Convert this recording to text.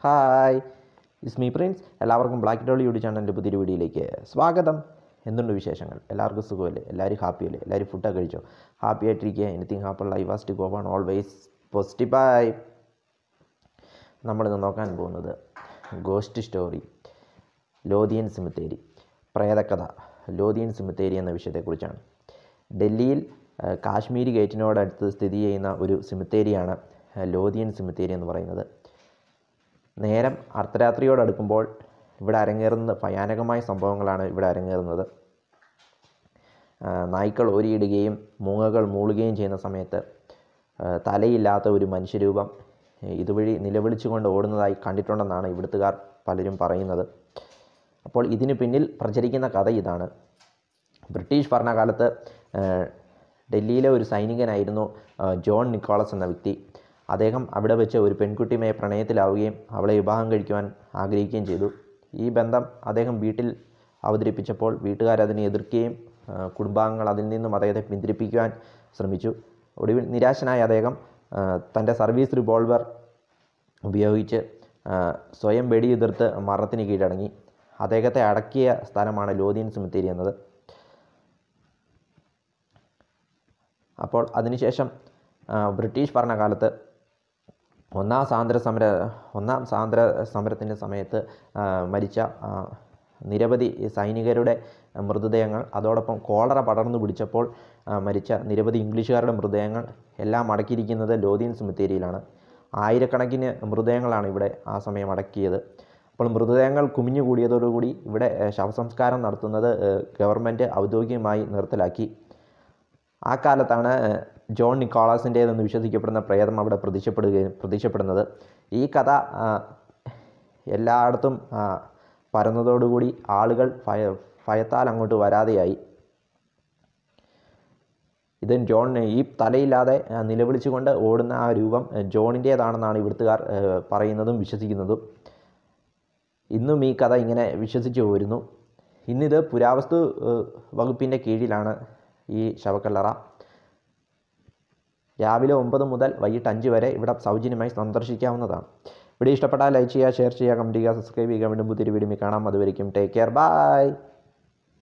hi is me Prince എല്ലാവർക്കും Black Doll YouTube ചാനലിൻ്റെ പുതിയൊരു വീഡിയോയിലേക്ക് സ്വാഗതം എന്തുണ്ട് വിശേഷങ്ങൾ എല്ലാവർക്കും സുഖമല്ലേ എല്ലാവരും ഹാപ്പിയല്ലേ എല്ലാവരും ഫുഡൊക്കെ കഴിച്ചോ ഹാപ്പി ആയിട്ടിരിക്കുക anything happy life was to go on always positive bye നമ്മളിന്ന് നോക്കാൻ പോകുന്നത് ഗോസ്റ്റ് സ്റ്റോറി ലോധിയൻ സിമിത്തേരി പ്രേതകഥ ലോധിയൻ സിമിത്തേരി എന്ന വിഷയത്തെക്കുറിച്ചാണ് ഡൽഹിയിൽ ആ, കാശ്മീരി ഗേറ്റിനോടടുത്ത് സ്ഥിതി ചെയ്യുന്ന ഒരു സിമിത്തേരിയാണ് ആ, ലോധിയൻ സിമിത്തേരി എന്ന് പറയുന്നത് നേരം അർദ്ധരാത്രിയോടടുക്കുമ്പോൾ ഇവിടെ അരങ്ങേറുന്ന ഭയാനകമായ സംഭവങ്ങളാണ് ഇവിടെ അരങ്ങേറുന്നത് ആ, നായ്ക്കൾ ഓരിയിടുകയും മൂങ്ങകൾ മൂളുകയും ചെയ്യുന്ന സമയത്ത് ആ, തലയില്ലാത്ത ഒരു മനുഷ്യരൂപം ഏ, ഇതുവഴി നിലവിളിച്ചുകൊണ്ട് ഓടുന്നതായി കണ്ടിട്ടുണ്ടെന്നാണ് ഇവിടുത്തുകാർ പലരും പറയുന്നത് അപ്പോൾ ഇതിന് പിന്നിൽ പ്രചരിക്കുന്ന കഥ ഇതാണ് ബ്രിട്ടീഷ് ഭരണകാലത്ത് ആ, ഡൽഹിയിലെ ഒരു സൈനികനായിരുന്നു ആ, ജോൺ നിക്കോളസ് എന്ന വ്യക്തി അദ്ദേഹം അവിടെ വെച്ച് ഒരു പെൺകുട്ടിയുമായി പ്രണയത്തിലാവുകയും അവളെ വിവാഹം കഴിക്കുവാൻ ആഗ്രഹിക്കുകയും ചെയ്തു ഈ ബന്ധം അദ്ദേഹം വീട്ടിൽ അവതരിപ്പിച്ചപ്പോൾ വീട്ടുകാർ അതിനെ എതിർക്കുകയും ആ, കുടുംബാംഗങ്ങൾ അതിൽ നിന്നും അദ്ദേഹത്തെ പിന്തിരിപ്പിക്കുവാൻ ശ്രമിച്ചു ഒടുവിൽ നിരാശനായ അദ്ദേഹം ആ, തൻ്റെ സർവീസ് റിവോൾവർ ഉപയോഗിച്ച് ആ, സ്വയം വെടിയുതിർത്ത് മരണത്തിന് കീഴടങ്ങി അദ്ദേഹത്തെ അടക്കിയ സ്ഥലമാണ് ലോധിയൻ സിമിത്തേരി എന്നത് അപ്പോൾ അതിനുശേഷം ആ, ബ്രിട്ടീഷ് ഭരണകാലത്ത് ഒന്നാം സ്വാതന്ത്ര്യ സമര ഒന്നാം സ്വാതന്ത്ര്യ സമരത്തിൻ്റെ സമയത്ത് ആ, മരിച്ച ആ, നിരവധി സൈനികരുടെ മൃതദേഹങ്ങൾ അതോടൊപ്പം കോളറ പടർന്നു പിടിച്ചപ്പോൾ ആ, മരിച്ച നിരവധി ഇംഗ്ലീഷുകാരുടെ മൃതദേഹങ്ങൾ എല്ലാം അടക്കിയിരിക്കുന്നത് ലോധിയൻ സിമിത്തേരിയിലാണ് ആയിരക്കണക്കിന് മൃതദേഹങ്ങളാണ് ഇവിടെ ആ സമയം അടക്കിയത് അപ്പോൾ മൃതദേഹങ്ങൾ കുമിഞ്ഞുകൂടിയതോടുകൂടി ഇവിടെ ഏ, ശവസംസ്കാരം നടത്തുന്നത് ഏ, ഗവൺമെൻറ് ഔദ്യോഗികമായി നിർത്തലാക്കി ആ കാലത്താണ് ഏഹ്, ജോൺ നിക്കോളാസിൻ്റേതെന്ന് വിശ്വസിക്കപ്പെടുന്ന പ്രേതം അവിടെ പ്രത്യക്ഷപ്പെടുകയും പ്രത്യക്ഷപ്പെടുന്നത് ഈ കഥ ആ, എല്ലായിടത്തും ആ, പരന്നതോടുകൂടി ആളുകൾ ഭയ ഭയത്താൽ അങ്ങോട്ട് വരാതെയായി ഇത് ജോൺ ഈ തലയില്ലാതെ ആ, നിലവിളിച്ചുകൊണ്ട് ഓടുന്ന ആ രൂപം ഏഹ്, ജോണിൻ്റേതാണെന്നാണ് ഇവിടുത്തുകാർ ഏഹ്, പറയുന്നതും വിശ്വസിക്കുന്നതും ഇന്നും ഈ കഥ ഇങ്ങനെ വിശ്വസിച്ച് പോരുന്നു ഇന്നിത് പുരാവസ്തു ഏഹ്, വകുപ്പിൻ്റെ കീഴിലാണ് ഈ ശവക്കല്ലറ രാവിലെ ഒമ്പത് മുതൽ വൈകിട്ട് അഞ്ച് വരെ ഇവിടെ സൗജന്യമായി സന്ദർശിക്കാവുന്നതാണ് വീഡിയോ ഇഷ്ടപ്പെട്ടാൽ ലൈക്ക് ചെയ്യുക ഷെയർ ചെയ്യുക കമൻറ്റ് ചെയ്യുക സബ്സ്ക്രൈബ് ചെയ്യുക വീണ്ടും പുതിയൊരു വീഡിയോ കാണാം അതുവരെയും ടേക്ക് കെയർ ബൈ